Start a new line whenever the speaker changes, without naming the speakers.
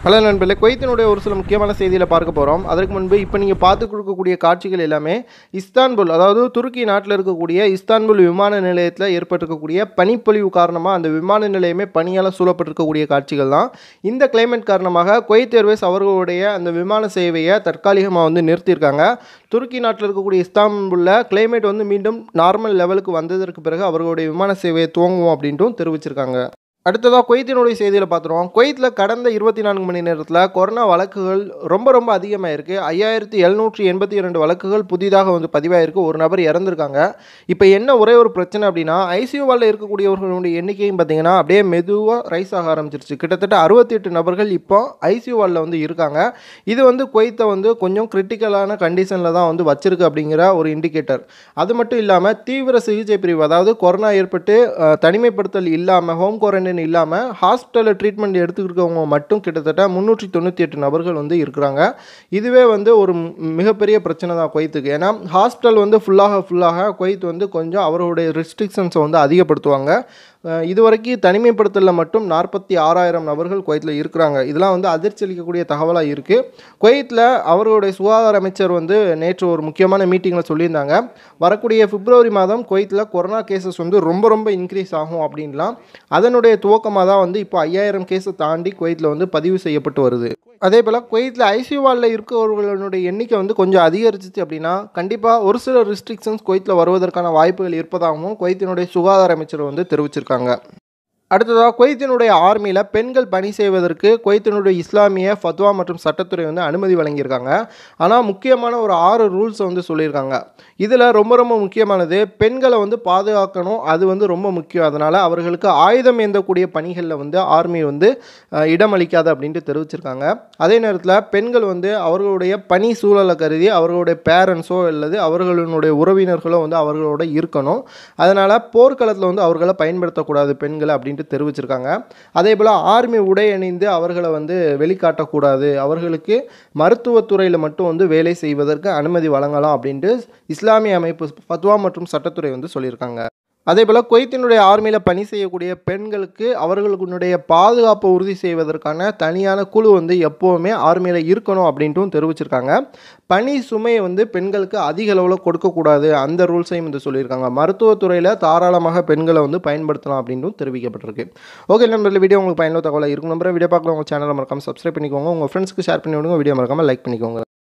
hello நண்பர்களே குவைத்தினுடைய ஒரு சில முக்கியமான செய்தியில் பார்க்க போகிறோம் அதற்கு முன்பு இப்போ நீங்கள் பார்த்து கொடுக்கக்கூடிய காட்சிகள் எல்லாமே இஸ்தான்புல் அதாவது துருக்கி நாட்டில் இருக்கக்கூடிய இஸ்தான்புல் விமான நிலையத்தில் ஏற்பட்டிருக்கக்கூடிய பனிப்பொழிவு காரணமாக அந்த விமான நிலையமே பனியால் சூழப்பட்டிருக்கக்கூடிய காட்சிகள் தான் இந்த கிளைமேட் காரணமாக குவைத் ஏர்வேஸ் அவர்களுடைய அந்த விமான சேவையை தற்காலிகமாக வந்து நிறுத்தியிருக்காங்க துருக்கி நாட்டில் இருக்கக்கூடிய இஸ்தான்புல்ல கிளைமேட் வந்து மீண்டும் நார்மல் லெவலுக்கு வந்ததற்கு பிறகு அவர்களுடைய விமான சேவையை துவங்குவோம் அப்படின்ட்டும் தெரிவிச்சிருக்காங்க அடுத்ததாக குவைத்தினுடைய செய்தியில் பார்த்துருவோம் குவைத்தில் கடந்த இருபத்தி நான்கு மணி நேரத்தில் கொரோனா வழக்குகள் ரொம்ப ரொம்ப அதிகமாக இருக்குது ஐயாயிரத்தி எழுநூற்றி எண்பத்தி இரண்டு வழக்குகள் புதிதாக வந்து பதிவாயிருக்கு ஒரு நபர் இறந்துருக்காங்க இப்போ என்ன ஒரே ஒரு பிரச்சனை அப்படின்னா ஐசியூ வாலில் இருக்கக்கூடியவர்களுடைய எண்ணிக்கையும் பார்த்தீங்கன்னா அப்படியே மெதுவாக ரைஸ் ஆக ஆரம்பிச்சிருச்சு கிட்டத்தட்ட அறுபத்தி எட்டு நபர்கள் இப்போ ஐசியூ வாலில் வந்து இருக்காங்க இது வந்து குவைத்தை வந்து கொஞ்சம் கிரிட்டிக்கலான கண்டிஷனில் தான் வந்து வச்சிருக்கு அப்படிங்கிற ஒரு இண்டிகேட்டர் அது மட்டும் இல்லாமல் தீவிர சிகிச்சை பிரிவு அதாவது கொரோனா ஏற்பட்டு அஹ், தனிமைப்படுத்தல் இல்லாமல் ஹோம் குவாரண்டைன் இல்லாமல் ஹாஸ்பிட்டலில் ட்ரீட்மெண்ட் எடுத்துக்கிறவங்க மட்டும் கிட்டத்தட்ட முந்நூற்றி தொண்ணூற்றி எட்டு நபர்கள் வந்து இருக்கிறாங்க இதுவே வந்து ஒரு ம்- மிகப்பெரிய பிரச்சனை தான் குவைத்துக்கு ஏன்னா ஹாஸ்பிட்டல் வந்து ஃபுல்லாக ஃபுல்லாக குவைத் வந்து கொஞ்சம் அவர்களுடைய ரெஸ்ட்ரிக்ஷன்ஸை வந்து அதிகப்படுத்துவாங்க அஹ், இதுவரைக்கும் தனிமைப்படுத்தலில் மட்டும் நாற்பத்தி ஆறாயிரம் நபர்கள் குவைத்தில் இருக்கிறாங்க இதெல்லாம் வந்து அதிர்ச்சி அளிக்கக்கூடிய தகவலாக இருக்குது குவைத்தில் அவர்களுடைய சுகாதார அமைச்சர் வந்து நேற்று ஒரு முக்கியமான மீட்டிங்கில் சொல்லியிருந்தாங்க வரக்கூடிய பிப்ரவரி மாதம் குவைத்தில் கொரோனா கேசஸ் வந்து ரொம்ப ரொம்ப இன்க்ரீஸ் ஆகும் அப்படின்லாம் அதனுடைய துவக்கமாக தான் வந்து இப்போ ஐயாயிரம் கேஸை தாண்டி குவைத்தில் வந்து பதிவு செய்யப்பட்டு வருது அதே போல் குவைத்தில் ஐசியூ வாலில் இருக்கிறவர்களுடைய எண்ணிக்கை வந்து கொஞ்சம் அதிகரிச்சிச்சு அப்படின்னா கண்டிப்பாக ஒரு சில ரெஸ்ட்ரிக்ஷன்ஸ் குவைத்தில் வருவதற்கான வாய்ப்புகள் இருப்பதாகவும் குவைத்தினுடைய சுகாதார அமைச்சர் வந்து தெரிவிச்சிருக்காங்க அடுத்ததாக குவைத்தினுடைய ஆர்மியில் பெண்கள் பணி செய்வதற்கு குவைத்தினுடைய இஸ்லாமிய ஃபத்வா மற்றும் சட்டத்துறை வந்து அனுமதி வழங்கியிருக்காங்க ஆனால் முக்கியமான ஒரு ஆறு ரூல்ஸை வந்து சொல்லியிருக்காங்க இதில் ரொம்ப ரொம்ப முக்கியமானது பெண்களை வந்து பாதுகாக்கணும் அது வந்து ரொம்ப முக்கியம் அதனால் அவர்களுக்கு ஆயுதம் ஏந்தக்கூடிய பணிகளில் வந்து ஆர்மி வந்து அஹ், இடமளிக்காது அப்படின்ட்டு தெரிவிச்சிருக்காங்க அதே நேரத்தில் பெண்கள் வந்து அவர்களுடைய பணி சூழலை கருதி அவர்களுடைய பேரண்ட்ஸோ அல்லது அவர்களுடைய உறவினர்களோ வந்து அவர்களோட இருக்கணும் அதனால் போர்க்களத்தில் வந்து அவர்களை பயன்படுத்தக்கூடாது பெண்களை அப்படின்ட்டு தெரிவிச்சிருக்காங்க அதே போல் ஆர்மி உடை அணிந்து அவர்களை வந்து வெளிக்காட்டக்கூடாது அவர்களுக்கு மருத்துவத்துறையில் மட்டும் வந்து வேலை செய்வதற்கு அனுமதி வழங்கலாம் அப்படின்ட்டு இஸ்லாமிய அமைப்பு ஃபத்வா மற்றும் சட்டத்துறை வந்து சொல்லியிருக்காங்க அதே போல் குவைத்தினுடைய ஆர்மியில் பணி செய்யக்கூடிய பெண்களுக்கு அவர்களுடைய பாதுகாப்பை உறுதி செய்வதற்கான தனியான குழு வந்து எப்போவுமே ஆர்மியில் இருக்கணும் அப்படின்ட்டும் தெரிவிச்சிருக்காங்க பணி சுமையை வந்து பெண்களுக்கு அதிக அளவில் கொடுக்கக்கூடாது அந்த ரூல்ஸையும் வந்து சொல்லியிருக்காங்க மருத்துவத்துறையில் தாராளமாக பெண்களை வந்து பயன்படுத்தலாம் அப்படின்ட்டும் தெரிவிக்கப்பட்டிருக்கு ஓகே நண்பர்களே வீடியோ உங்களுக்கு பயனுள்ள தகவலாக இருக்கும் நம்பர் வீடியோ பார்க்கலாம் உங்கள் சேனலை மறக்காம சப்ஸ்கிரைப் பண்ணிக்கோங்க உங்கள் ஃப்ரெண்ட்ஸ்க்கு ஷேர் பண்ணி விடுங்க வீடியோ மறக்காம லைக் பண்ணிக்கோங்க